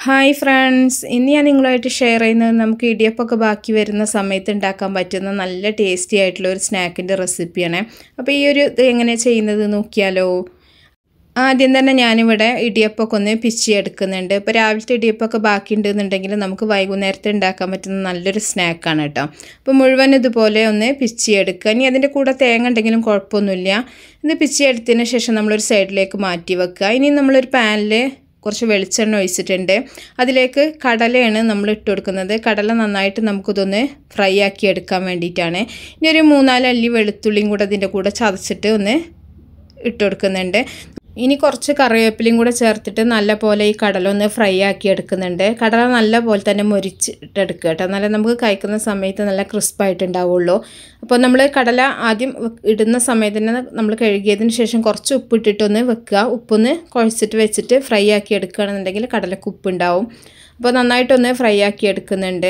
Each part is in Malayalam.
ഹായ് ഫ്രണ്ട്സ് ഇന്ന് ഞാൻ നിങ്ങളുമായിട്ട് ഷെയർ ചെയ്യുന്നത് നമുക്ക് ഇടിയപ്പമൊക്കെ ബാക്കി വരുന്ന സമയത്ത് ഉണ്ടാക്കാൻ പറ്റുന്ന നല്ല ടേസ്റ്റി ആയിട്ടുള്ള ഒരു സ്നാക്കിൻ്റെ റെസിപ്പിയാണ് അപ്പോൾ ഈ ഒരു ഇത് എങ്ങനെ ചെയ്യുന്നത് നോക്കിയാലോ ആദ്യം തന്നെ ഞാനിവിടെ ഇടിയപ്പമൊക്കെ ഒന്ന് പിച്ചി എടുക്കുന്നുണ്ട് ഇപ്പോൾ രാവിലത്തെ ഇടിയപ്പമൊക്കെ ബാക്കി ഉണ്ടെന്നുണ്ടെങ്കിൽ നമുക്ക് വൈകുന്നേരത്തെ ഉണ്ടാക്കാൻ പറ്റുന്ന നല്ലൊരു സ്നാക്കാണ് കേട്ടോ അപ്പോൾ മുഴുവൻ ഇതുപോലെ ഒന്ന് പിച്ചി എടുക്കുക ഇനി അതിൻ്റെ കൂടെ തേങ്ങ ഉണ്ടെങ്കിലും കുഴപ്പമൊന്നുമില്ല ഇത് പിച്ചി എടുത്തതിന് ശേഷം നമ്മളൊരു സൈഡിലേക്ക് മാറ്റി വെക്കുക ഇനി നമ്മളൊരു പാനിൽ കുറച്ച് വെളിച്ചെണ്ണ ഒഴിച്ചിട്ടുണ്ട് അതിലേക്ക് കടലയാണ് നമ്മൾ ഇട്ട് കൊടുക്കുന്നത് കടല നന്നായിട്ട് നമുക്കിതൊന്ന് ഫ്രൈ ആക്കി എടുക്കാൻ വേണ്ടിയിട്ടാണ് ഇനി ഒരു മൂന്നാല് അല്ലി വെളുത്തുള്ളിയും കൂടെ അതിൻ്റെ കൂടെ ചതച്ചിട്ട് ഒന്ന് ഇട്ട് കൊടുക്കുന്നുണ്ട് ഇനി കുറച്ച് കറിവേപ്പിലയും കൂടെ ചേർത്തിട്ട് നല്ല പോലെ ഈ കടല ഒന്ന് ഫ്രൈ ആക്കി എടുക്കുന്നുണ്ട് കടല നല്ല പോലെ തന്നെ മുരിച്ചിട്ടെടുക്കുക കേട്ടോ എന്നാലേ നമുക്ക് കഴിക്കുന്ന സമയത്ത് നല്ല ക്രിസ്പായിട്ട് ഉണ്ടാവുള്ളൂ അപ്പോൾ നമ്മൾ കടല ആദ്യം ഇടുന്ന സമയത്ത് തന്നെ നമ്മൾ കഴുകിയതിന് ശേഷം കുറച്ച് ഉപ്പിട്ടിട്ടൊന്ന് വെക്കുക ഉപ്പൊന്ന് കുഴച്ചിട്ട് വെച്ചിട്ട് ഫ്രൈ ആക്കി എടുക്കുകയാണെന്നുണ്ടെങ്കിൽ കടലക്ക് ഉപ്പുണ്ടാവും അപ്പോൾ നന്നായിട്ടൊന്ന് ഫ്രൈ ആക്കി എടുക്കുന്നുണ്ട്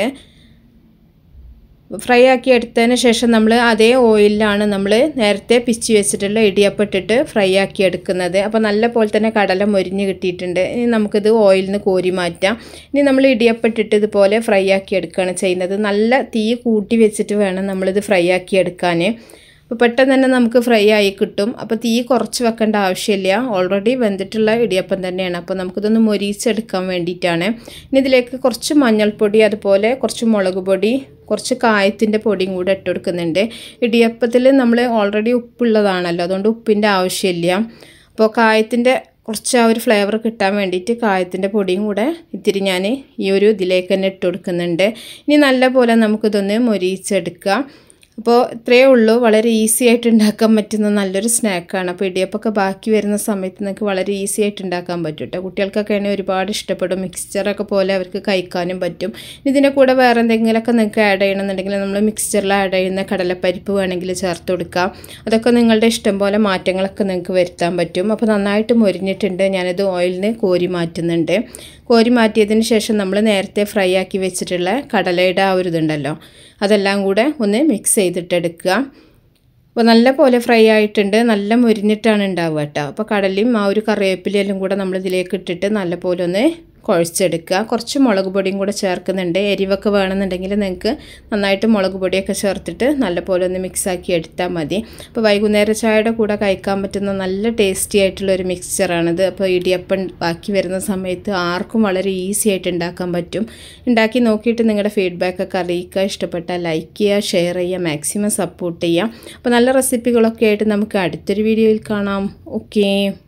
ഫ്രൈ ആക്കി എടുത്തതിന് ശേഷം നമ്മൾ അതേ ഓയിലിലാണ് നമ്മൾ നേരത്തെ പിച്ചി വെച്ചിട്ടുള്ള ഇടിയപ്പിട്ടിട്ട് ഫ്രൈ ആക്കി എടുക്കുന്നത് അപ്പോൾ നല്ല പോലെ തന്നെ കടല മൊരിഞ്ഞ് കിട്ടിയിട്ടുണ്ട് ഇനി നമുക്കിത് ഓയിലിൽ നിന്ന് കോരി മാറ്റാം ഇനി നമ്മൾ ഇടിയപ്പിട്ടിട്ട് ഇതുപോലെ ഫ്രൈ ആക്കി എടുക്കുകയാണ് ചെയ്യുന്നത് നല്ല തീ കൂട്ടി വെച്ചിട്ട് വേണം നമ്മളിത് ഫ്രൈ ആക്കി എടുക്കാൻ അപ്പോൾ പെട്ടെന്ന് തന്നെ നമുക്ക് ഫ്രൈ ആയി കിട്ടും അപ്പോൾ തീ കുറച്ച് വെക്കേണ്ട ആവശ്യമില്ല ഓൾറെഡി വെന്തിട്ടുള്ള ഇടിയപ്പം തന്നെയാണ് അപ്പോൾ നമുക്കിതൊന്ന് മൊരിച്ചെടുക്കാൻ വേണ്ടിയിട്ടാണ് ഇനി ഇതിലേക്ക് കുറച്ച് മഞ്ഞൾപ്പൊടി അതുപോലെ കുറച്ച് മുളക് പൊടി കുറച്ച് കായത്തിൻ്റെ പൊടിയും കൂടെ ഇട്ട് കൊടുക്കുന്നുണ്ട് ഇടിയപ്പത്തിൽ നമ്മൾ ഓൾറെഡി ഉപ്പുള്ളതാണല്ലോ അതുകൊണ്ട് ഉപ്പിൻ്റെ ആവശ്യമില്ല അപ്പോൾ കായത്തിൻ്റെ കുറച്ച് ആ ഒരു ഫ്ലേവർ കിട്ടാൻ വേണ്ടിയിട്ട് കായത്തിൻ്റെ പൊടിയും കൂടെ ഇത്തിരി ഞാൻ ഈ ഒരു ഇതിലേക്ക് തന്നെ ഇട്ട് കൊടുക്കുന്നുണ്ട് ഇനി നല്ല പോലെ നമുക്കിതൊന്ന് മൊരിച്ചെടുക്കുക അപ്പോൾ ഇത്രയേ ഉള്ളൂ വളരെ ഈസി ആയിട്ട് ഉണ്ടാക്കാൻ പറ്റുന്ന നല്ലൊരു സ്നാക്കാണ് അപ്പോൾ ഇടിയപ്പമൊക്കെ ബാക്കി വരുന്ന സമയത്ത് നിങ്ങൾക്ക് വളരെ ഈസി ആയിട്ട് ഉണ്ടാക്കാൻ പറ്റും കേട്ടോ കുട്ടികൾക്കൊക്കെ ആണെങ്കിൽ ഒരുപാട് ഇഷ്ടപ്പെടും മിക്സ്ചറൊക്കെ പോലെ അവർക്ക് കഴിക്കാനും പറ്റും ഇതിൻ്റെ കൂടെ വേറെ എന്തെങ്കിലുമൊക്കെ നിങ്ങൾക്ക് ആഡ് ചെയ്യണമെന്നുണ്ടെങ്കിൽ നമ്മൾ മിക്സ്ചറിൽ ആഡ് ചെയ്യുന്ന കടലപ്പരിപ്പ് വേണമെങ്കിൽ ചേർത്ത് കൊടുക്കാം അതൊക്കെ നിങ്ങളുടെ ഇഷ്ടം പോലെ മാറ്റങ്ങളൊക്കെ നിങ്ങൾക്ക് വരുത്താൻ പറ്റും അപ്പോൾ നന്നായിട്ട് മൊരിഞ്ഞിട്ടുണ്ട് ഞാനിത് ഓയിലിൽ നിന്ന് കോരി മാറ്റുന്നുണ്ട് കോരി മാറ്റിയതിന് ശേഷം നമ്മൾ നേരത്തെ ഫ്രൈ ആക്കി വെച്ചിട്ടുള്ള കടലയുടെ ആ ഒരു ഇതുണ്ടല്ലോ അതെല്ലാം കൂടെ ഒന്ന് മിക്സ് ചെയ്തിട്ടെടുക്കുക അപ്പോൾ നല്ല പോലെ ഫ്രൈ ആയിട്ടുണ്ട് നല്ല മുരിഞ്ഞിട്ടാണ് ഉണ്ടാവുക കേട്ടോ അപ്പോൾ കടലയും ആ ഒരു കറിവേപ്പിലയെല്ലാം കൂടെ നമ്മൾ ഇതിലേക്ക് ഇട്ടിട്ട് നല്ല പോലെ ഒന്ന് കുഴച്ചെടുക്കുക കുറച്ച് മുളക് പൊടിയും കൂടെ ചേർക്കുന്നുണ്ട് എരിവൊക്കെ വേണമെന്നുണ്ടെങ്കിൽ നിങ്ങൾക്ക് നന്നായിട്ട് മുളക് പൊടിയൊക്കെ ചേർത്തിട്ട് നല്ലപോലെ ഒന്ന് മിക്സാക്കി എടുത്താൽ മതി അപ്പോൾ വൈകുന്നേര ചായയുടെ കൂടെ കഴിക്കാൻ പറ്റുന്ന നല്ല ടേസ്റ്റി ആയിട്ടുള്ള ഒരു മിക്സ്ചറാണിത് അപ്പോൾ ഇടിയപ്പം ബാക്കി വരുന്ന സമയത്ത് ആർക്കും വളരെ ഈസി ആയിട്ട് ഉണ്ടാക്കാൻ പറ്റും ഉണ്ടാക്കി നോക്കിയിട്ട് നിങ്ങളുടെ ഫീഡ്ബാക്കൊക്കെ അറിയിക്കുക ഇഷ്ടപ്പെട്ടാൽ ലൈക്ക് ചെയ്യുക ഷെയർ ചെയ്യുക മാക്സിമം സപ്പോർട്ട് ചെയ്യുക അപ്പോൾ നല്ല റെസിപ്പികളൊക്കെ ആയിട്ട് നമുക്ക് അടുത്തൊരു വീഡിയോയിൽ കാണാം ഓക്കേ